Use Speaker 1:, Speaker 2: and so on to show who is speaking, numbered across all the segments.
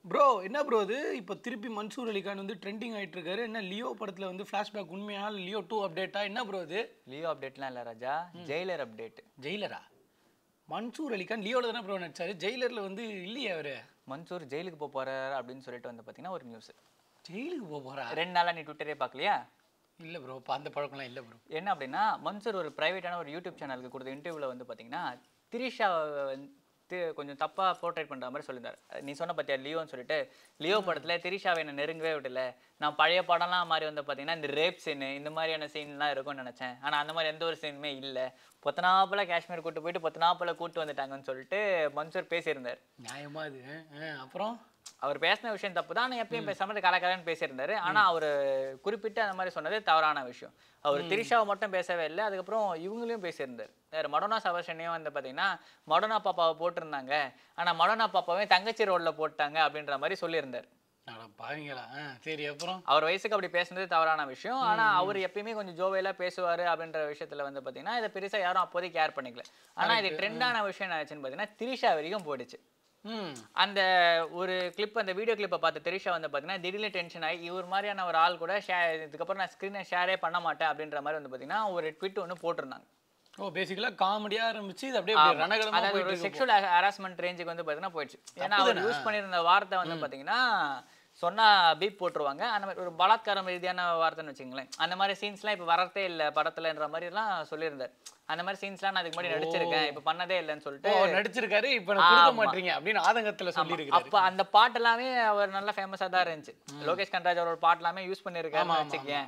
Speaker 1: Bro என்ன bro இது இப்போ திருப்பி மன்சூர் அலிகான் வந்து ட்ரெண்டிங் ஆயிட்டு இருக்காரு என்ன லியோ படத்துல வந்து ஃப்ளாஷ்பேக் உண்மையா இல்ல லியோ டூ அப்டேட்டா என்ன ப்ரோ இது
Speaker 2: லியோ அப்டேட்லாம் இல்லை ராஜா ஜெயிலர் அப்டேட்
Speaker 1: ஜெயிலரா மன்சூர் அலிகான் லியோல தானே ப்ரோ நடிச்சாரு ஜெயிலர்ல வந்து இல்லையே அவரு
Speaker 2: மன்சூர் ஜெயிலுக்கு போக போறாரு அப்படின்னு சொல்லிட்டு வந்து பார்த்தீங்கன்னா ஒரு நியூஸ்
Speaker 1: ஜெயிலுக்கு போக போறா
Speaker 2: ரெண்டு நாளா நீ ட்விட்டரே பார்க்கலையா
Speaker 1: இல்ல ப்ரோ அந்த பழக்கம்லாம் இல்ல ப்ரோ
Speaker 2: என்ன அப்படின்னா மன்சூர் ஒரு ப்ரைவேட்டான ஒரு யூடியூப் சேனலுக்கு கொடுத்த இன்டர்வியூவில் வந்து பார்த்தீங்கன்னா திரிஷாவை வந்து கொஞ்சம் தப்பாக போர்ட்ரேட் பண்ணுற மாதிரி சொல்லியிருந்தார் நீ சொன்ன பார்த்தியா லியோன்னு சொல்லிட்டு லியோ படத்தில் திரிஷாவை என்ன நெருங்கவே விடல நான் பழைய படம்லாம் மாதிரி வந்து பார்த்தீங்கன்னா இந்த ரேப் சீனு இந்த மாதிரியான சீன்லாம் இருக்கும்னு நினச்சேன் ஆனால் அந்த மாதிரி எந்த ஒரு சீனுமே இல்லை பொத்தனாப்பில் காஷ்மீர் கூட்டு போயிட்டு பொத்தனாப்பில் கூட்டு வந்துட்டாங்கன்னு சொல்லிட்டு மன்சூர் பேசியிருந்தார்
Speaker 1: நியாயமா இது ஆ, ஆ, அப்புறம்
Speaker 2: அவர் பேசின விஷயம் தப்பு தான் ஆனால் எப்பயும் பேசாமல் கலக்கலன்னு பேசியிருந்தாரு ஆனால் அவர் குறிப்பிட்டு அந்த மாதிரி சொன்னது தவறான விஷயம் அவர் திரிஷாவை மட்டும் பேசவே இல்லை அதுக்கப்புறம் இவங்களையும் பேசியிருந்தார் வேறு மடோனா சவர்ஷனையும் வந்து பார்த்தீங்கன்னா மடோனா பாப்பாவை போட்டிருந்தாங்க ஆனால் மடோனா பாப்பாவே தங்கச்சி ரோலில் போட்டாங்க அப்படின்ற மாதிரி சொல்லியிருந்தார்
Speaker 1: அட பாவீங்களா ஆ, சரி அப்புறம்
Speaker 2: அவர் வயசுக்கு அப்படி பேசுனது தவறான விஷயம் ஆனா அவர் எப்பயுமே கொஞ்சம் ஜோவையில பேசுவாரு அப்படின்ற விஷயத்துல வந்து பாத்தீங்கன்னா இதை பெருசா யாரும் அப்போதைக்கு கேர் பண்ணிக்கல ஆனா இது ட்ரெண்டான விஷயம் என்ன ஆச்சுன்னு பாத்தீங்கன்னா திரிஷா வரைக்கும் போயிடுச்சு
Speaker 1: ம்
Speaker 2: அந்த ஒரு கிளிப் அந்த வீடியோ கிளிப்பை பார்த்து திரிஷா வந்து பார்த்தீங்கன்னா திடீர்னு டென்ஷன் ஆகி இவர் மாதிரியான ஒரு ஆள் கூட ஷேர் இதுக்கப்புறம் நான் ஸ்க்ரீனை ஷேரே பண்ண மாட்டேன் அப்படின்ற மாதிரி வந்து பார்த்தீங்கன்னா ஒரு ட்விட் ஒன்று போட்டிருந்தாங்க
Speaker 1: ஓ பேசிக்கலா காமெடியா ஆரம்பிச்சு இது அப்படியே அப்படியே ரணகலமா
Speaker 2: அதாவது
Speaker 1: போயிட்டு
Speaker 2: ஒரு
Speaker 1: இருக்கு
Speaker 2: செக்ஷுவல் ஹராஸ்மெண்ட் ரேஞ்சுக்கு வந்து பார்த்தீங்கன்னா போயிடுச்சு ஏன்னா அவர் யூஸ் பண்ணியிருந்த வார்த்தை வந்து பார்த்தீங்கன்னா சொன்னா பீப் போட்டுருவாங்க அந்த மாதிரி ஒரு பலாத்காரம் ரீதியான வார்த்தைன்னு வச்சுங்களேன் அந்த மாதிரி சீன்ஸ்லாம் இப்போ வரதே இல்லை படத்துலன்ற மாதிரிலாம் சொல்லியிருந்தார் அந்த மாதிரி சீன்ஸ்லாம் நான் அதுக்கு முன்னாடி நடிச்சிருக்கேன் இப்போ பண்ணதே இல்லைன்னு சொல்லிட்டு
Speaker 1: ஓ நடிச்சிருக்காரு இப்ப எனக்கு கொடுக்க
Speaker 2: ஆமா.
Speaker 1: மாட்டீங்க அப்படின்னு ஆதங்கத்துல சொல்லி இருக்காரு
Speaker 2: அப்ப அந்த பாட்டு எல்லாமே அவர் நல்லா ஃபேமஸா தான் இருந்துச்சு லோகேஷ் கனராஜ் அவரோட பாட்டு எல்லாமே யூஸ் பண்ணிருக்காருன்னு வச்சுக்கேன்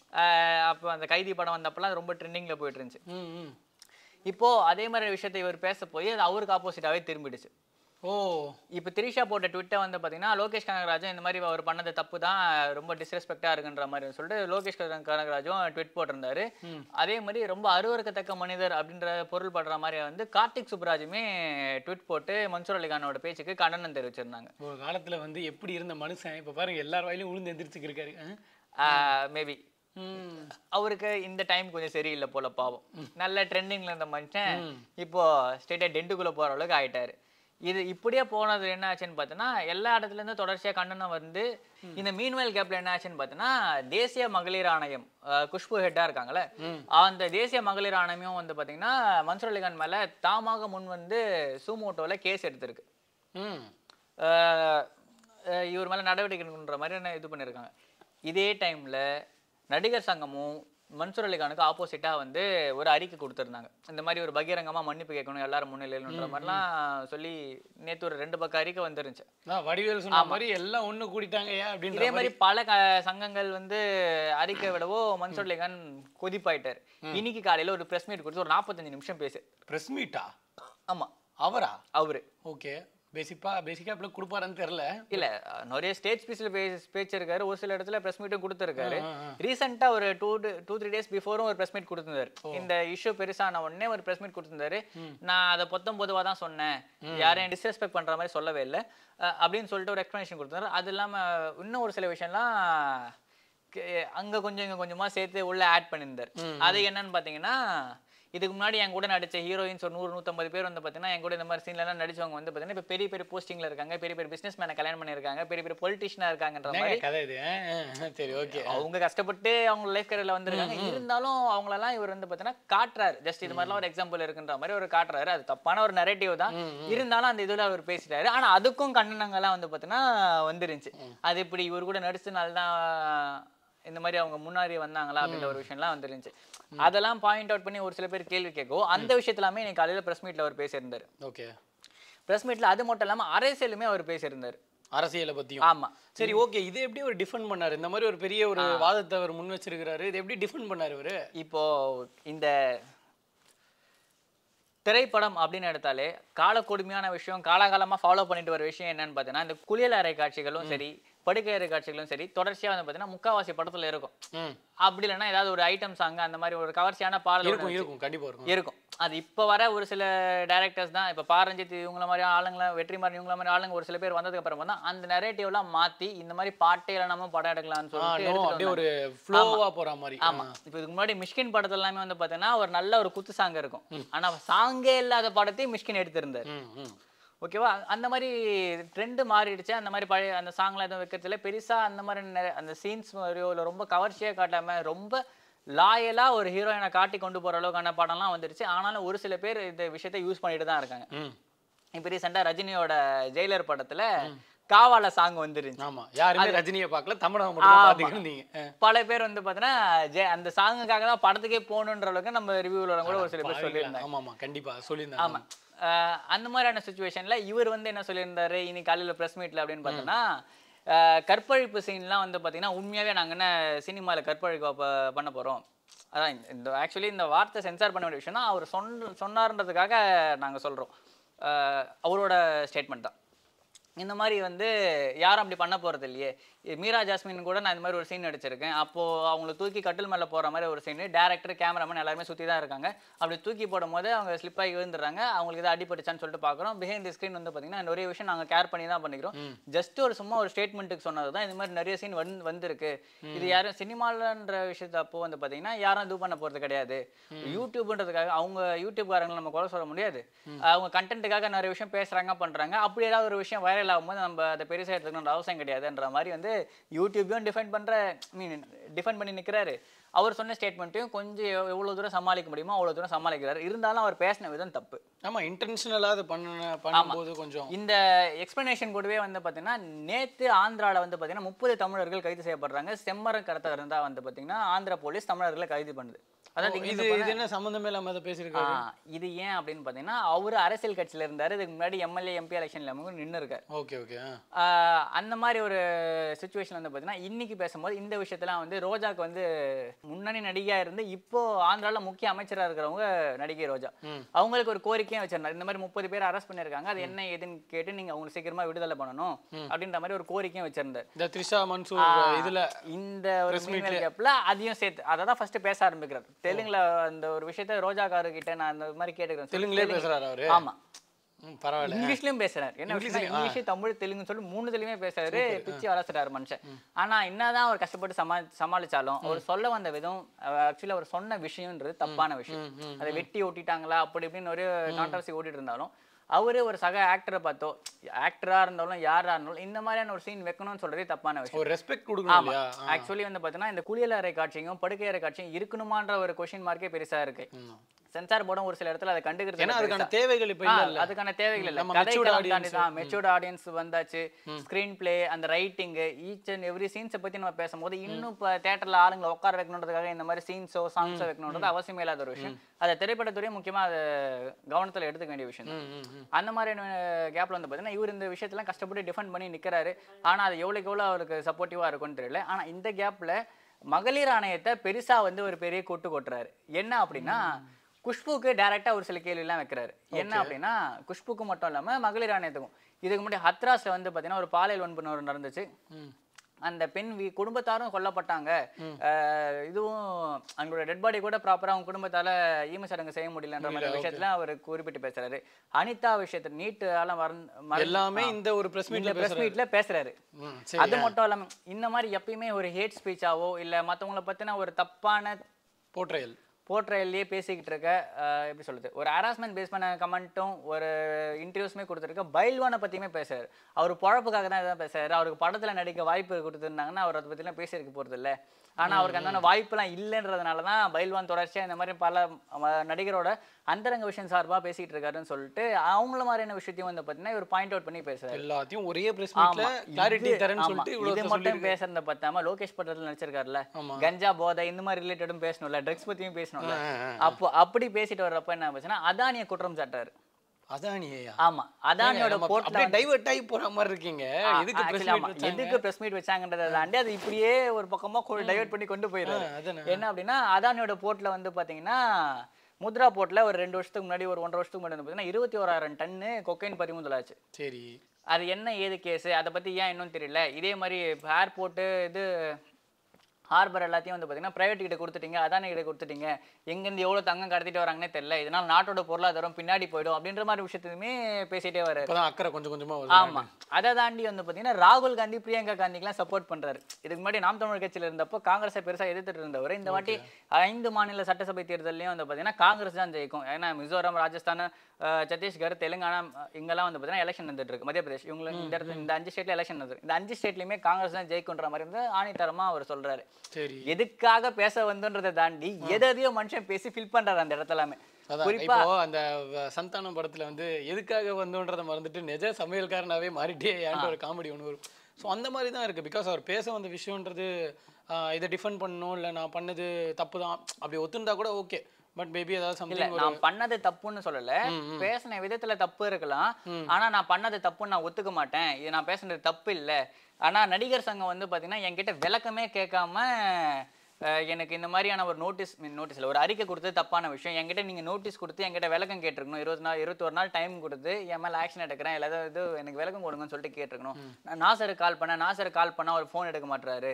Speaker 2: அப்போ அந்த கைதி படம் வந்தப்பெல்லாம் அது ரொம்ப ட்ரெண்டிங்ல போயிட்டு இருந்துச்சு
Speaker 1: ம் ம்
Speaker 2: இப்போ அதே மாதிரி விஷயத்தை இவர் பேச போய் அது அவருக்கு ஆப்போசிட்டாவே திரும்பிடுச்சு
Speaker 1: ஓ
Speaker 2: இப்போ திரிஷா போட்ட ட்விட்டை வந்து பார்த்தீங்கன்னா லோகேஷ் கனகராஜும் இந்த மாதிரி அவர் பண்ணது தப்பு தான் ரொம்ப டிஸ்ரெஸ்பெக்டாக இருக்குன்ற மாதிரி சொல்லிட்டு லோகேஷ் கன- கனகராஜும் ட்விட் போட்டிருந்தாரு அதே மாதிரி ரொம்ப அருவருக்கத்தக்க மனிதர் அப்படின்ற பொருள் படுற மாதிரி வந்து கார்த்திக் சுப்ராஜுமே ட்விட் போட்டு மன்சூர் அலிகானோட பேச்சுக்கு கண்டனம் தெரிவிச்சிருந்தாங்க
Speaker 1: ஒரு காலத்துல வந்து எப்படி இருந்த மனுஷன் இப்ப பாருங்க எல்லார் வாயிலும் உளுந்து எந்திரிச்சுக்கு இருக்காரு ஆ?
Speaker 2: மேபி
Speaker 1: ம்
Speaker 2: அவருக்கு இந்த டைம் கொஞ்சம் சரியில்லை போல பாவம் நல்ல ட்ரெண்டிங்ல இருந்த மனுஷன் இப்போ ஸ்டேட்டா டென்ட்டுக்குள்ள போற அளவுக்கு ஆயிட்டாரு இது இப்படியே போனது என்ன ஆச்சுன்னு பார்த்தோன்னா எல்லா இடத்துல இருந்து தொடர்ச்சியா கண்டனம் வந்து இந்த மீன்வெல் கேப்ல என்ன ஆச்சுன்னு பார்த்தோன்னா தேசிய மகளிர் ஆணையம் அஹ், குஷ்பு ஹெட்டா இருக்காங்கல்ல அந்த தேசிய மகளிர் ஆணையமும் வந்து பாத்தீங்கன்னா மன்சூர் அலிகான் மேல தாமாக முன் வந்து சூமோட்டோல கேஸ் எடுத்திருக்கு
Speaker 1: ம்
Speaker 2: ஆஹ் ஆஹ் இவர் மேல நடவடிக்கை எடுக்கணுன்ற மாதிரி என்ன இது பண்ணியிருக்காங்க இதே டைம்ல நடிகர் சங்கமும் மன்சூர் அலிகானுக்கு ஆப்போசிட்டா வந்து ஒரு அறிக்கை கொடுத்திருந்தாங்க இந்த மாதிரி ஒரு பகிரங்கமா மன்னிப்பு கேட்கணும் எல்லாரும் முன்னிலையில்ன்ற மாதிரிலாம் சொல்லி நேத்து ஒரு ரெண்டு பக்கம் அறிக்கை வந்துருந்துச்சு
Speaker 1: நான் வடிவேல் சொன்ன மாதிரி எல்லாம் ஒண்ணு கூடிட்டாங்க ஏன் அப்படின்ற
Speaker 2: இதே மாதிரி பல க- சங்கங்கள் வந்து அறிக்கை விடவோ மன்சூர் அலிகான் கொதிப்பாயிட்டார் இன்னைக்கு காலையில ஒரு பிரஸ் மீட் கொடுத்து ஒரு நாற்பத்தஞ்சு நிமிஷம் பேசு
Speaker 1: பிரஸ் மீட்டா
Speaker 2: ஆமா
Speaker 1: அவரா
Speaker 2: அவரு
Speaker 1: ஓகே பேசிப்பா பேசிக்கா இப்படி கொடுப்பாருன்னு தெரியல
Speaker 2: இல்ல அஹ் நிறைய ஸ்டேஜ் ஸ்பீச்ல பேச்சிருக்காரு ஒரு சில இடத்துல பிரஸ் மீட்டும் கொடுத்துருக்காரு ரீசெண்டா ஒரு டூ டூ த்ரீ டேஸ் பிஃபோரும் ஒரு பிரஸ் மீட் கொடுத்திருந்தாரு இந்த இஷ்யூ பெருசான உடனே ஒரு பிரஸ் மீட் கொடுத்திருந்தாரு நான் அதை பொத்தம் பொதுவா தான் சொன்னேன் யாரையும் டிஸ்ரெஸ்பெக்ட் பண்ற மாதிரி சொல்லவே இல்லை அஹ் அப்படின்னு சொல்லிட்டு ஒரு எக்ஸ்பிளனேஷன் கொடுத்தாரு அது இல்லாம இன்னும் ஒரு சில விஷயம்லாம் கே- அங்க கொஞ்சம் இங்க கொஞ்சமா சேர்த்து உள்ள ஆட் பண்ணியிருந்தார் அது என்னன்னு பாத்தீங்கன்னா இதுக்கு முன்னாடி என் கூட நடிச்ச ஹீரோயின்ஸ் ஒரு நூறு நூற்றம்பது பேர் வந்து பார்த்தீங்கன்னா என் கூட இந்த மாதிரி சீன்லாம் நடிச்சவங்க வந்து பார்த்தீங்கன்னா இப்போ பெரிய பெரிய போஸ்டிங்ல இருக்காங்க பெரிய பெரிய பிசினஸ் மேனை கல்யாணம் பண்ணியிருக்காங்க பெரிய பெரிய பொலிட்டிஷியனாக இருக்காங்கன்ற மாதிரி
Speaker 1: என்னங்க கதை இது ஆ, ஆ, ஆ, சரி ஓகே
Speaker 2: அவங்க கஷ்டப்பட்டு அவங்க லைஃப் கரியர்ல வந்திருக்காங்க இருந்தாலும் அவங்களெல்லாம் இவர் வந்து பார்த்தீங்கன்னா காட்டுறாரு ஜஸ்ட் இது மாதிரிலாம் ஒரு எக்ஸாம்பிள் இருக்குன்ற மாதிரி ஒரு காட்டுறாரு அது தப்பான ஒரு நரேட்டிவ் தான் இருந்தாலும் அந்த இதுல அவர் பேசிட்டாரு ஆனா அதுக்கும் கண்டனங்கள்லாம் வந்து பார்த்தீங்கன்னா வந்துருந்துச்சு அது இப்படி இவர் கூட நடிச்சனால தான் இந்த மாதிரி அவங்க முன்னாடி வந்தாங்களா அப்படின்ற ஒரு விஷயம்லாம் வந்துருந்துச்சு அதெல்லாம் பாயிண்ட் அவுட் பண்ணி ஒரு சில பேர் கேள்வி கேட்கும் அந்த விஷயத்தெல்லாமே இன்னைக்கு காலையில பிரஸ் மீட்ல அவர் பேசியிருந்தாரு
Speaker 1: ஓகே
Speaker 2: பிரஸ் மீட்ல அது மட்டும் இல்லாம அரசியலுமே அவர் பேசியிருந்தாரு
Speaker 1: அரசியலை பத்தியும்
Speaker 2: ஆமா
Speaker 1: சரி ஓகே இது எப்படி ஒரு டிஃபெண்ட் பண்ணாரு இந்த மாதிரி ஒரு பெரிய ஒரு வாதத்தை அவர் முன் வச்சிருக்கிறாரு இது எப்படி டிஃபெண்ட் பண்ணாரு இவரு
Speaker 2: இப்போ இந்த திரைப்படம் அப்படின்னு எடுத்தாலே கால கொடுமையான விஷயம் காலகாலமா ஃபாலோ பண்ணிட்டு வர விஷயம் என்னன்னு பார்த்தீங்கன்னா இந்த குளியல் அறை காட்சிகளும் சரி படுக்கை அறை காட்சிகளும் சரி தொடர்ச்சியா வந்து பார்த்தீங்கன்னா முக்காவாசி படத்துல இருக்கும்
Speaker 1: ம்
Speaker 2: அப்படி இல்லைன்னா ஏதாவது ஒரு ஐட்டம் சாங் அந்த மாதிரி ஒரு கவர்ச்சியான பாடல்
Speaker 1: இருக்கும் இருக்கும் கண்டிப்பா இருக்கும்
Speaker 2: இருக்கும் அது இப்போ வர ஒரு சில டேரக்டர்ஸ் தான் இப்போ பாரஞ்சித் இவங்கள மாதிரி ஆளுங்கள வெற்றிமாறன் இவங்கள மாதிரி ஆளுங்க ஒரு சில பேர் வந்ததுக்கு அப்புறமா தான் அந்த நெரேட்டிவ்லாம் மாத்தி இந்த மாதிரி பாட்டே நம்ம படம் எடுக்கலாம்னு
Speaker 1: ஆ,
Speaker 2: சொல்லிட்டு
Speaker 1: no,
Speaker 2: எடுத்துட்டு
Speaker 1: அப்படியே
Speaker 2: வந்தாங்க.
Speaker 1: ஒரு ஃப்ளோவா போற மாதிரி
Speaker 2: ஆமா இப்போ இதுக்கு முன்னாடி மிஷ்கின் படத்துல எல்லாமே வந்து பார்த்தீங்கன்னா ஒரு நல்ல ஒரு குத்து சாங் இருக்கும் ஆனா சாங்கே இல்லாத படத்தையும் மிஷ்கின் எடுத்திருந்தார்
Speaker 1: ம் ம்
Speaker 2: ஓகேவா அந்த மாதிரி ட்ரெண்டு மாறிடுச்சு அந்த மாதிரி பழைய அந்த சாங்லாம் எதுவும் வைக்கிறதுல பெருசாக அந்த மாதிரி நிறைய அந்த சீன்ஸ் மாதிரியோ இல்லை ரொம்ப கவர்ச்சியாக காட்டாமல் ரொம்ப லாயலாக ஒரு ஹீரோயினை காட்டி கொண்டு போகிற அளவுக்கான படம்லாம் வந்துருச்சு ஆனாலும் ஒரு சில பேர் இந்த விஷயத்தை யூஸ் பண்ணிட்டு தான் இருக்காங்க
Speaker 1: ம்
Speaker 2: இப்போ ரீசெண்டாக ரஜினியோட ஜெயிலர் படத்தில் காவால சாங் வந்துருந்துச்சு
Speaker 1: ஆமா யாருமே ரஜினியை பார்க்கல தமிழகம் மட்டும் தான் பார்த்துக்கிட்டு இருந்தீங்க அஹ்.
Speaker 2: பல பேர் வந்து பார்த்தீங்கன்னா ஜெ அந்த சாங்குக்காக தான் படத்துக்கே போகணுன்ற அளவுக்கு நம்ம ரிவ்யூவில் கூட ஒரு சில பேர் சொல்லியிருந்தாங்க
Speaker 1: ஆமா ஆமா கண்டிப்பா சொல்லியிருந்தாங்க
Speaker 2: ஆமா அஹ் அந்த மாதிரியான சுச்சுவேஷன்ல இவர் வந்து என்ன சொல்லியிருந்தாரு இன்னைக்கு காலையில ப்ரெஸ் மீட்ல அப்படின்னு பார்த்தோன்னா அஹ் கற்பழிப்பு சீன்லாம் வந்து பார்த்தீங்கன்னா உண்மையாவே நாங்க என்ன சினிமாவில் கற்பழிப்பு ப- பண்ண போறோம் அதான் இந்த- இந்த ஆக்சுவலி இந்த வார்த்தை சென்சார் பண்ண வேண்டிய விஷயம் தான் அவர் சொன்ன சொன்னார்ன்றதுக்காக நாங்க சொல்றோம் அஹ் அவரோட ஸ்டேட்மெண்ட் தான் இந்த மாதிரி வந்து யாரும் அப்படி பண்ண போறது இல்லையே இ- மீரா ஜாஸ்மின் கூட நான் இந்த மாதிரி ஒரு சீன் நடிச்சிருக்கேன் அப்போ அவங்கள தூக்கி கட்டில் மேல போற மாதிரி ஒரு சீன் டேரக்டர் கேமராமேன் எல்லாருமே சுத்தி தான் இருக்காங்க அப்படி தூக்கி போடும் போது அவங்க ஸ்லிப் ஆகி விழுந்துடுறாங்க அவங்களுக்கு ஏதாவது அடிபட்டுச்சான்னு சொல்லிட்டு பார்க்குறோம் பிஹைண்ட் தி ஸ்க்ரீன் வந்து பார்த்தீங்கன்னா நிறைய விஷயம் நாங்கள் கேர் பண்ணி தான் பண்ணிக்கிறோம் ஜஸ்ட் ஒரு சும்மா ஒரு ஸ்டேட்மெண்ட்டுக்கு சொன்னது தான் இந்த மாதிரி நிறைய சீன் வந்து வந்திருக்கு இது யாரும் சினிமாலன்ற விஷயத்த அப்போ வந்து பார்த்தீங்கன்னா யாரும் இது பண்ண போறது கிடையாது யூடியூப்ன்றதுக்காக அவங்க யூடியூப்காரங்களை நம்ம குறை சொல்ல முடியாது அவங்க கண்டென்ட்டுக்காக நிறைய விஷயம் பேசுறாங்க பண்றாங்க அப்படி ஏதாவது ஒரு விஷயம் வைரல் ஆகும்போது நம்ம அதை பெருசாக எடுத்துக்கணுன்ற அவசியம் கிடையாதுன்ற மாதிரி வந்து யூடியூப்பையும் டிஃபெண்ட் பண்ற மீன் டிஃபெண்ட் பண்ணி நிற்கிறாரு அவர் சொன்ன ஸ்டேட்மெண்ட்டையும் கொஞ்சம் எவ்- எவ்வளவு தூரம் சமாளிக்க முடியுமோ அவ்வளவு தூரம் சமாளிக்கிறாரு இருந்தாலும் அவர் பேசின விதம் தப்பு
Speaker 1: ஆமா இன்டென்ஷனலா அது பண்ண பண்ணும்போது கொஞ்சம்
Speaker 2: இந்த எக்ஸ்பிளனேஷன் கூடவே வந்து பார்த்தீங்கன்னா நேத்து ஆந்திரால வந்து பார்த்தீங்கன்னா முப்பது தமிழர்கள் கைது செய்யப்படுறாங்க செம்மரம் கடத்த இருந்தா வந்து பார்த்தீங்கன்னா ஆந்திரா போலீஸ் தமிழர்களை கைது பண்ணுது அதாவது இங்க
Speaker 1: இது இது என்ன சம்பந்தமே இல்லாம அதை பேசியிருக்காரு
Speaker 2: ஆ, இது ஏன் அப்படின்னு பார்த்தீங்கன்னா அவர் அரசியல் கட்சியில இருந்தாரு இதுக்கு முன்னாடி எம்எல்ஏ எம்பி எலெக்ஷன்ல நின்று இருக்காரு
Speaker 1: ஓகே ஓகே
Speaker 2: ஆஹ் அந்த மாதிரி ஒரு சுச்சுவேஷன் வந்து பார்த்தீங்கன்னா இன்னைக்கு பேசும்போது இந்த விஷயத்தெல்லாம் வந்து ரோஜாக்கு வந்து முன்னணி நடிகையா இருந்து இப்போ ஆந்திரால முக்கிய அமைச்சரா இருக்கிறவங்க நடிகை ரோஜா அவங்களுக்கு ஒரு கோரிக்கையும் வச்சிருந்தாரு இந்த மாதிரி முப்பது பேர் அரெஸ்ட் பண்ணிருக்காங்க அது என்ன ஏதுன்னு கேட்டு நீங்க அவங்களுக்கு சீக்கிரமா விடுதலை பண்ணணும் அப்படின்ற மாதிரி ஒரு கோரிக்கையும் வச்சிருந்தாரு
Speaker 1: இந்த த்ரிஷா மன்சூர் இதுல
Speaker 2: இந்த ஒரு மீன்வேல் கேப்ல அதையும் சேர்த்து அதை தான் ஃபர்ஸ்ட் பேச ஆரம்பிக்கிறார் தெலுங்குல அந்த ஒரு விஷயத்த ரோஜா காரு கிட்ட நான் அந்த மாதிரி கேட்டுக்கிறேன்
Speaker 1: தெலுங்குலயே பேசுறாரு அவரு
Speaker 2: ஆமா
Speaker 1: ம், பரவாயில்ல
Speaker 2: இங்கிலீஷ்லயும் பேசுறாரு என்ன விஷயம் இங்கிலீஷ் தமிழ் தெலுங்குன்னு சொல்லி மூணு தெலுங்குமே பேசுறாரு பிச்சு வளர்த்துறாரு மனுஷன் ஆனா என்னதான் அவர் கஷ்டப்பட்டு சமா சமாளிச்சாலும் அவர் சொல்ல வந்த விதம் ஆக்சுவலி அவர் சொன்ன விஷயம்ன்றது தப்பான விஷயம் அதை வெட்டி ஓட்டிட்டாங்களா அப்படி இப்படின்னு ஒரு கான்ட்ரவர்சி ஓட்டிட்டு இருந்தாலும் அவரு ஒரு சக ஆக்டரை பார்த்தோ ஆக்டரா இருந்தாலும் யாரா இருந்தாலும் இந்த மாதிரியான ஒரு சீன் வைக்கணும்னு சொல்றதே தப்பான விஷயம்
Speaker 1: ஒரு ரெஸ்பெக்ட் கொடுக்கணும்
Speaker 2: ஆமா
Speaker 1: இல்லையா
Speaker 2: ஆக்சுவலி வந்து பார்த்தீங்கன்னா இந்த குளியலறை காட்சியும் படுக்கை அறை காட்சியும் இருக்கணுமான்ற ஒரு கொஷின் மார்க்கே பெருசா இருக்கு சென்சார் போர்டும் ஒரு சில இடத்துல அதை கண்டுக்கிறது
Speaker 1: ஏன்னா
Speaker 2: இல்ல
Speaker 1: அதுக்கான
Speaker 2: பெருசா.
Speaker 1: தேவைகள் இப்ப
Speaker 2: ஆ,
Speaker 1: இல்ல இல்ல
Speaker 2: அதுக்கான தேவைகள் இல்ல
Speaker 1: நம்ம
Speaker 2: கதைக்களம்
Speaker 1: matured
Speaker 2: தாண்டி
Speaker 1: audience.
Speaker 2: தான் மெச்சூர்ட் ஆடியன்ஸ் வந்தாச்சு ஸ்கிரீன் பிளே அந்த ரைட்டிங் ஈச் அண்ட் எவ்ரி சீன்ஸை பத்தி நம்ம பேசும்போது இன்னும் இப்போ தேட்டர்ல ஆளுங்களை உட்கார வைக்கணுன்றதுக்காக இந்த மாதிரி சீன்ஸோ சாங்ஸோ வைக்கணுன்றது அவசியமே இல்லாத ஒரு விஷயம் அதை திரைப்படத்துறையும் முக்கியமா அதை கவனத்துல எடுத்துக்க வேண்டிய விஷயம் தான்.
Speaker 1: ம், ம், ம்.
Speaker 2: அந்த மாதிரியான கேப்ல வந்து பார்த்தீங்கன்னா இவர் இந்த விஷயத்தெல்லாம் கஷ்டப்பட்டு டிஃபெண்ட் பண்ணி நிக்கிறாரு ஆனா அது எவ்வளவுக்கு எவ்வளவு அவருக்கு சப்போர்ட்டிவா இருக்கும்னு தெரியல ஆனா இந்த கேப்ல மகளிர் ஆணையத்தை பெருசா வந்து ஒரு பெரிய கொட்டு கொட்டுறாரு என்ன அப்படின்னா குஷ்புக்கு டைரக்டா ஒரு சில கேள்வி எல்லாம் வைக்கிறாரு என்ன அப்படின்னா குஷ்புக்கு மட்டும் இல்லாம மகளிர் ஆணையத்துக்கும் இதுக்கு முன்னாடி ஹத்ராஸ்ல வந்து பாத்தீங்கன்னா ஒரு பாலியல் வன்புணர்வு நடந்துச்சு
Speaker 1: ம்.
Speaker 2: அந்த பெண் வீ குடும்பத்தாரும் கொல்லப்பட்டாங்க அஹ் இதுவும் அவங்களோட டெட் பாடி கூட ப்ராப்பரா அவங்க குடும்பத்தால ஈம சடங்கு செய்ய முடியலன்ற மாதிரி விஷயத்துல அவர் குறிப்பிட்டு பேசுறாரு அனிதா விஷயத்தை நீட்டால மறந்து
Speaker 1: எல்லாமே இந்த ஒரு பிரஸ்
Speaker 2: இந்த
Speaker 1: மீட்ல
Speaker 2: பிரஸ் மீட்ல பேசுறாரு
Speaker 1: ம், சரி
Speaker 2: அது மட்டும் இல்லாம இந்த மாதிரி எப்பயுமே ஒரு ஹேட் ஸ்பீச்சாவோ இல்ல மத்தவங்கள பத்தின ஒரு தப்பான
Speaker 1: போர்ட்ரையல்
Speaker 2: போர்ட்ரையல்லையே பேசிக்கிட்டு இருக்க அஹ், எப்படி சொல்றது ஒரு ஹராஸ்மெண்ட் பேஸ் பண்ண கமெண்ட்டும் ஒரு இன்டர்வியூஸுமே கொடுத்துருக்க பைல்வானை பத்தியுமே பேசுறாரு அவர் பொழப்புக்காக தான் இதான் பேசுறாரு அவருக்கு படத்துல நடிக்க வாய்ப்பு கொடுத்துருந்தாங்கன்னா அவர் அதை பத்திலாம் பேசியிருக்க போறது இல்ல ஆனா அவருக்கு அந்த வாய்ப்புலாம் இல்லைன்றதுனால தான் பைல்வான் தொடர்ச்சியா இந்த மாதிரி பல அஹ், நடிகரோட அந்தரங்க விஷயம் சார்பா பேசிட்டு இருக்காருன்னு சொல்லிட்டு அவங்கள மாதிரியான விஷயத்தையும் வந்து பாத்தீங்கன்னா இவர் பாயிண்ட் அவுட் பண்ணி பேசுறாரு
Speaker 1: எல்லாத்தையும் ஒரே பிரஸ் மீட்ல
Speaker 2: ஆமா.
Speaker 1: கிளாரிட்டி
Speaker 2: இது-
Speaker 1: தரேன்னு
Speaker 2: ஆமா.
Speaker 1: சொல்லிட்டு
Speaker 2: இது
Speaker 1: இவ்வளவு
Speaker 2: மட்டும்
Speaker 1: சொல்லி
Speaker 2: பேசுறத பத்தாம லோகேஷ் படத்துல நடிச்சிருக்காருல்ல
Speaker 1: ஆமா.
Speaker 2: கஞ்சா போதை இந்த மாதிரி ரிலேட்டடும் பேசணும்ல ட்ரக்ஸ் பத்தியும் பேசணும்ல
Speaker 1: ஆ, ஆ,
Speaker 2: அப்போ அப்படி பேசிட்டு வர்றப்ப என்ன ஆச்சுன்னா அதானிய குற்றம் சாட்டாரு
Speaker 1: அதானியா
Speaker 2: ஆமா அதானியோட போர்ட்ல
Speaker 1: அப்படியே டைவர்ட் ஆகி போற மாதிரி இருக்கீங்க இதுக்கு பிரஸ்
Speaker 2: actually ஆமா.
Speaker 1: மீட்
Speaker 2: எதுக்கு பிரஸ் மீட் வச்சாங்கன்றதை தாண்டி அது இப்படியே ஒரு பக்கமா டைவர்ட் பண்ணி கொண்டு போயிடுறாரு
Speaker 1: அதானே
Speaker 2: என்ன அப்படின்னா அதானியோட போர்ட்ல வந்து பாத்தீங்கன்னா முத்ரா போர்ட்ல ஒரு ரெண்டு வருஷத்துக்கு முன்னாடி ஒரு ஒன்றரை வருஷத்துக்கு முன்னாடி வந்து பாத்தீங்கன்னா இருபத்தி ஓராயிரம் டன்னு கொக்கைன் பறிமுதல் ஆச்சு
Speaker 1: சரி
Speaker 2: அது என்ன ஏது கேஸ் அதை பத்தி ஏன் இன்னும் தெரியல இதே மாதிரி ஏர்போர்ட்டு இது ஹார்பர் எல்லாத்தையும் வந்து பார்த்தீங்கன்னா ப்ரைவேட் கிட்ட கொடுத்துட்டீங்க அதானி கிட்ட கொடுத்துட்டீங்க எங்கேருந்து எவ்வளோ தங்கம் கடத்திட்டு வராங்கன்னே தெரியல இதனால் நாட்டோட பொருளாதாரம் பின்னாடி போயிடும் அப்படின்ற மாதிரி விஷயத்தையுமே பேசிட்டே வராரு
Speaker 1: இப்பதான் அக்கறை கொஞ்சம் கொஞ்சமா வருது
Speaker 2: ஆமா அதை தாண்டி வந்து பார்த்தீங்கன்னா ராகுல் காந்தி பிரியங்கா காந்திக்கெல்லாம் சப்போர்ட் பண்றாரு இதுக்கு முன்னாடி நாம் தமிழர் கட்சியில் இருந்தப்போ காங்கிரஸை பெருசா எதிர்த்துட்டு இருந்தவர் இந்த வாட்டி ஐந்து மாநில சட்டசபை தேர்தலையும் வந்து பார்த்தீங்கன்னா காங்கிரஸ் தான் ஜெயிக்கும் ஏன்னா மிசோரம் ராஜஸ்தான் அஹ், சத்தீஸ்கர் தெலுங்கானா அஹ், இங்கெல்லாம் வந்து பார்த்தீங்கன்னா எலெக்ஷன் நடந்துட்டு இருக்கு மத்திய பிரதேஷ் இவங்களுக்கு இந்த இடத்துல இந்த அஞ்சு ஸ்டேட்ல எலெக்ஷன் நடந்துருக்கு இந்த அஞ்சு ஸ்டேட்லயுமே காங்கிரஸ் தான் ஜெயிக்குன்ற மாதிரி வந்து ஆணித்தரமா அவர் சொல்றாரு
Speaker 1: சரி
Speaker 2: எதுக்காக பேச வந்தோன்றதை தாண்டி எதையோ மனுஷன் பேசி ஃபில் பண்றாரு அந்த இடத்துல எல்லாமே
Speaker 1: அதான்
Speaker 2: குறிப்பா
Speaker 1: இப்போ அந்த வ- சந்தானம் படத்துல வந்து எதுக்காக வந்தோன்றதை மறந்துட்டு நிஜ சமையல்காரனாவே மாறிட்டே ஏன்ட்டு ஒரு காமெடி ஒன்று வரும் ஸோ அந்த மாதிரி தான் இருக்கு பிகாஸ் அவர் பேச வந்த விஷயம்ன்றது ஆஹ், இதை டிஃபெண்ட் பண்ணணும் இல்லை நான் பண்ணது தப்பு தான் அப்படி ஒத்துந்தா கூட ஓகே பட் மேபி ஏதாவது
Speaker 2: இல்ல
Speaker 1: சம்திங் ஒரு
Speaker 2: நான் பண்ணது தப்புன்னு சொல்லல பேசின விதத்துல தப்பு இருக்கலாம் ஆனா நான் பண்ணது தப்புன்னு நான் ஒத்துக்க மாட்டேன் இது நான் பேசுனது தப்பு இல்ல ஆனா நடிகர் சங்கம் வந்து பாத்தீங்கன்னா என்கிட்ட விளக்கமே கேட்காம அஹ், எனக்கு இந்த மாதிரியான ஒரு நோட்டீஸ் மீன் நோட்டீஸ்ல ஒரு அறிக்கை கொடுத்தது தப்பான விஷயம் என்கிட்ட நீங்க நோட்டீஸ் கொடுத்து என்கிட்ட விளக்கம் கேட்டிருக்கணும் இருபது நாள் இருபத்தொரு நாள் டைம் கொடுத்து என் மேல ஆக்ஷன் எடுக்கிறேன் இல்லை ஏதாவது இது எனக்கு விளக்கம் கொடுங்கன்னு சொல்லிட்டு கேட்டிருக்கணும் நான் நாசருக்கு கால் பண்ணேன் நாசருக்கு கால் பண்ணா அவர் ஃபோன் எடுக்க மாட்டாரு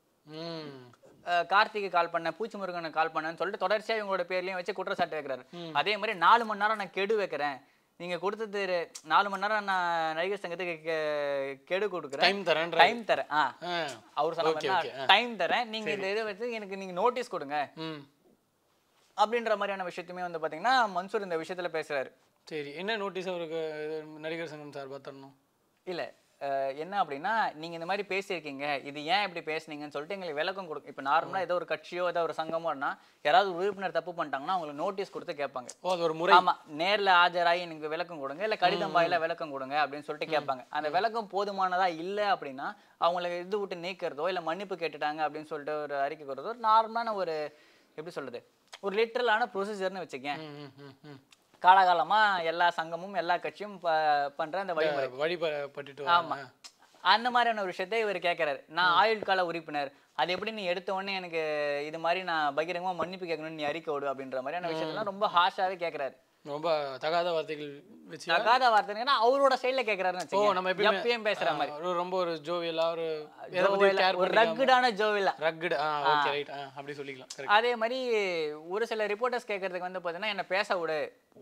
Speaker 1: ம்
Speaker 2: அஹ் கார்த்திக்கு கால் பண்ணேன் பூச்சி முருகனுக்கு கால் பண்ணேன்னு சொல்லிட்டு தொடர்ச்சியா இவங்களோட பேர்லயும் வச்சு குற்றச்சாட்டு வைக்கிறாரு அதே மாதிரி நாலு மணி நேரம் நான் கெடு வைக்கிறேன் நீங்க கொடுத்தது ரெ- நாலு மணி நேரம் நான் நடிகர் சங்கத்துக்கு கெ- கெடு கொடுக்குறேன்
Speaker 1: டைம் தரேன்ற
Speaker 2: டைம் தரேன் ஆ
Speaker 1: ஆ
Speaker 2: அவர் சொன்ன
Speaker 1: Okay,
Speaker 2: மாதிரி
Speaker 1: okay,
Speaker 2: டைம் தரேன் நீங்க இந்த இதை வச்சு எனக்கு நீங்க நோட்டீஸ் கொடுங்க
Speaker 1: ம்
Speaker 2: அப்படின்ற மாதிரியான விஷயத்தையுமே வந்து பாத்தீங்கன்னா மன்சூர் இந்த விஷயத்துல பேசுறாரு
Speaker 1: சரி என்ன நோட்டீஸ் அவருக்கு இது நடிகர் சங்கம் சார்பாக தரணும்
Speaker 2: இல்ல அஹ் என்ன அப்படின்னா நீங்க இந்த மாதிரி பேசியிருக்கீங்க இது ஏன் இப்படி பேசுனீங்கன்னு சொல்லிட்டு எங்களுக்கு விளக்கம் கொடுக்கும் இப்போ நார்மலா ஏதோ ஒரு கட்சியோ ஏதோ ஒரு சங்கமோனா யாராவது ஒரு உறுப்பினர் தப்பு பண்ணிட்டாங்கன்னா அவங்களுக்கு நோட்டீஸ் கொடுத்து கேட்பாங்க
Speaker 1: ஓ அது ஒரு முறை
Speaker 2: ஆமா நேர்ல ஆஜராகி எனக்கு விளக்கம் கொடுங்க இல்ல கடிதம் வாயில விளக்கம் கொடுங்க அப்படின்னு சொல்லிட்டு கேட்பாங்க அந்த விளக்கம் போதுமானதா இல்ல அப்படின்னா அவங்களை இது விட்டு நீக்கிறதோ இல்ல மன்னிப்பு கேட்டுட்டாங்க அப்படின்னு சொல்லிட்டு ஒரு அறிக்கை கொடுறதோ நார்மலான ஒரு எப்படி சொல்றது ஒரு லிட்டரலான ப்ரொசீஜர்னு வச்சுக்கேன்
Speaker 1: ம் ம் ம் ம்
Speaker 2: காலகாலமா எல்லா சங்கமும் எல்லா கட்சியும் ப- பண்ற அந்த வழிமுறை
Speaker 1: வழிபட்டுட்டு
Speaker 2: ஆமா அந்த மாதிரியான ஒரு விஷயத்தை இவர் கேட்கறாரு நான் ஆயுள் கால உறுப்பினர் அது எப்படி நீ எடுத்த உடனே எனக்கு இது மாதிரி நான் பகிரங்கமா மன்னிப்பு கேட்கணும்னு நீ அறிக்கை விடு அப்படின்ற மாதிரியான விஷயத்தெல்லாம் ரொம்ப ஹாஷாவே கேட்கறாரு
Speaker 1: ரொம்ப தகாத வார்த்தைகள் வச்சு
Speaker 2: தகாத வார்த்தைன்னா அவரோட ஸ்டைல்ல கேட்கறாருன்னு
Speaker 1: ஓ நம்ம
Speaker 2: வச்சுக்கோங்க
Speaker 1: எப்பயுமே
Speaker 2: எப்பயும் பேசுற மாதிரி
Speaker 1: ஆ, ஒரு ரொம்ப ஒரு ஜோவியலா ஒரு எதை பத்தி
Speaker 2: ஜோவியலா,
Speaker 1: கேர்
Speaker 2: ஒரு ரக்குடான ஜோவிலா
Speaker 1: ரக்குடு ஆ ஓகே ரைட் ஆ அப்படி சொல்லிக்கலாம் கரெக்ட்
Speaker 2: அதே மாதிரி ஒரு சில ரிப்போர்ட்டர்ஸ் கேட்கறதுக்கு வந்து பார்த்தீங்கன்னா என்ன பேச விடு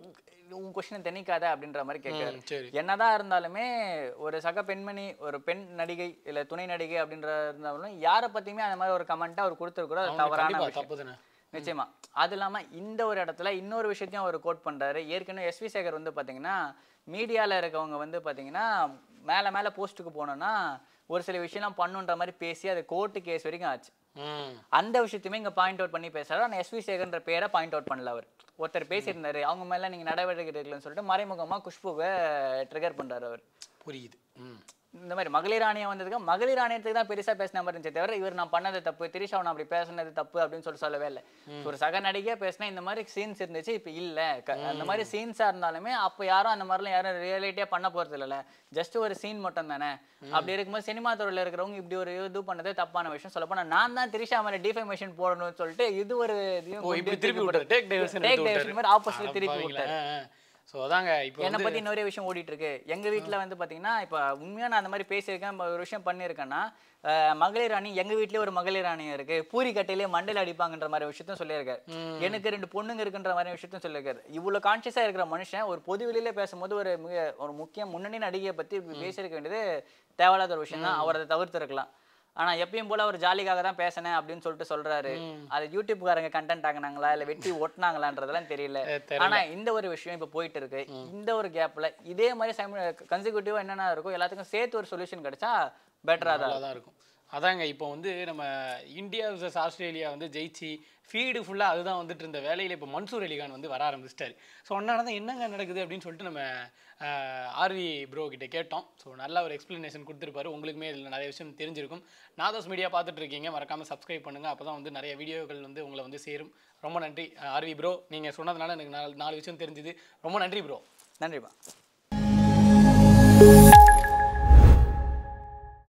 Speaker 2: உன் கொஸ்டினை திணிக்காத அப்படின்ற மாதிரி கேட்கறாரு
Speaker 1: சரி
Speaker 2: என்னதான் இருந்தாலுமே ஒரு சக பெண்மணி ஒரு பெண் நடிகை இல்ல துணை நடிகை அப்படின்ற இருந்தாலும் யாரை பத்தியுமே அந்த மாதிரி ஒரு கமெண்ட்டா அவர் கொடுத்துருக்கூட அது தவறான
Speaker 1: கண்டிப்பா
Speaker 2: விஷயம்
Speaker 1: தப்பு தானே
Speaker 2: நிச்சயமா அது இல்லாம இந்த ஒரு இடத்துல இன்னொரு விஷயத்தையும் அவர் கோட் பண்றாரு ஏற்கனவே எஸ்வி சேகர் வந்து பாத்தீங்கன்னா மீடியால இருக்கவங்க வந்து பாத்தீங்கன்னா மேல மேல போஸ்ட்டுக்கு போனோம்னா ஒரு சில விஷயம்லாம் பண்ணுன்ற மாதிரி பேசி அது கோர்ட்டு கேஸ் வரைக்கும் ஆச்சு
Speaker 1: ம்
Speaker 2: அந்த விஷயத்தையுமே இங்க பாயிண்ட் அவுட் பண்ணி பேசுறாரு ஆனால் எஸ்வி சேகர்ன்ற பேரை பாயிண்ட் அவுட் பண்ணல அவர் ஒருத்தர் பேசியிருந்தாரு அவங்க மேல நீங்க நடவடிக்கை எடுக்கலன்னு சொல்லிட்டு மறைமுகமா குஷ்புவை ட்ரிகர் பண்றாரு அவர்
Speaker 1: புரியுது ம்
Speaker 2: இந்த மாதிரி மகளிர் ஆணையம் வந்ததுக்கு மகளிர் ஆணையத்துக்கு தான் பெருசா பேசின மாதிரி இருந்துச்சே தவிர இவர் நான் பண்ணது தப்பு திரிஷா நான் அப்படி பேசுனது தப்பு அப்படின்னு சொல்லி சொல்லவே இல்லை ஒரு சக நடிகையா பேசினா இந்த மாதிரி சீன்ஸ் இருந்துச்சு இப்போ இல்ல க- அந்த மாதிரி சீன்ஸா இருந்தாலுமே அப்போ யாரும் அந்த மாதிரிலாம் யாரும் ரியாலிட்டியா பண்ண போறது இல்லைல்ல ஜஸ்ட் ஒரு சீன் மட்டும் தானே அப்படி இருக்கும்போது சினிமா துறையில இருக்கிறவங்க இப்படி ஒரு இது பண்ணதே தப்பான விஷயம் சொல்ல போனா நான் தான் திரிஷா மாதிரி டிஃபர்மேஷன் போடணும்னு சொல்லிட்டு இது ஒரு இதையும்
Speaker 1: ஓ இப்படி திருப்பி விட்டாரு டேக் டைவர்ஷன்
Speaker 2: Take diversion மாதிரி opposite திருப்பி விட்டாரு.
Speaker 1: ஸோ அதாங்க இப்போ
Speaker 2: என்னை பத்தி நிறைய விஷயம் ஓடிட்டு இருக்கு எங்க வீட்ல வந்து பாத்தீங்கன்னா இப்ப உண்மையா நான் அந்த மாதிரி பேசியிருக்கேன் ஒரு விஷயம் பண்ணியிருக்கேன்னா அஹ், மகளிர் அணி எங்க வீட்லயே ஒரு மகளிர் அணியம் இருக்கு பூரி கட்டையிலே மண்டையில அடிப்பாங்கன்ற மாதிரி விஷயத்தையும் சொல்லியிருக்காரு எனக்கு ரெண்டு பொண்ணுங்க இருக்குன்ற மாதிரி விஷயத்தையும் சொல்லியிருக்காரு இவ்வளவு கான்சியஸா இருக்கிற மனுஷன் ஒரு பொது வெளியில பேசும்போது ஒரு மிக ஒரு முக்கிய முன்னணி நடிகையை பத்தி இப்படி பேசியிருக்க வேண்டியது தேவையில்லாத ஒரு விஷயம் தான் அவர் அதை தவிர்த்திருக்கலாம் ஆனா எப்பயும் போல அவர் ஜாலிக்காக தான் பேசினேன் அப்படின்னு சொல்லிட்டு சொல்றாரு அது யூடியூப்காரங்க கண்டென்ட் ஆகுனாங்களா இல்ல வெட்டி ஒட்டினாங்களான்றதெல்லாம் தெரியல ஆனா இந்த ஒரு விஷயம் இப்ப போயிட்டு இருக்கு இந்த ஒரு கேப்ல இதே மாதிரி கன்சிக்யூட்டிவா என்னென்ன இருக்கோ எல்லாத்துக்கும் சேர்த்து ஒரு சொல்யூஷன் கிடைச்சா பெட்டரா தான்
Speaker 1: நல்லா தான் இருக்கும் அதாங்க இப்போ வந்து நம்ம இந்தியா vs ஆஸ்திரேலியா வந்து ஜெயிச்சு ஃபீடு ஃபுல்லாக அதுதான் வந்துட்டு இருந்த வேலையில் இப்போ மன்சூர் அலிகான் வந்து வர ஆரம்பிச்சிட்டாரு ஸோ அதனால தான் என்னங்க நடக்குது அப்படின்னு சொல்லிட்டு நம்ம ஆர்வி ப்ரோ கிட்ட கேட்டோம் ஸோ நல்ல ஒரு எக்ஸ்ப்ளனேஷன் கொடுத்துருப்பாரு உங்களுக்குமே இதில் நிறைய விஷயம் தெரிஞ்சிருக்கும் நாதோஸ் மீடியா பார்த்துட்டு இருக்கீங்க மறக்காமல் சப்ஸ்கிரைப் பண்ணுங்கள் அப்போ தான் வந்து நிறைய வீடியோக்கள் வந்து உங்களை வந்து சேரும் ரொம்ப நன்றி ஆர்வி ப்ரோ நீங்கள் சொன்னதுனால எனக்கு நாலு நாலு விஷயம் தெரிஞ்சுது ரொம்ப நன்றி ப்ரோ
Speaker 2: நன்றிப்பா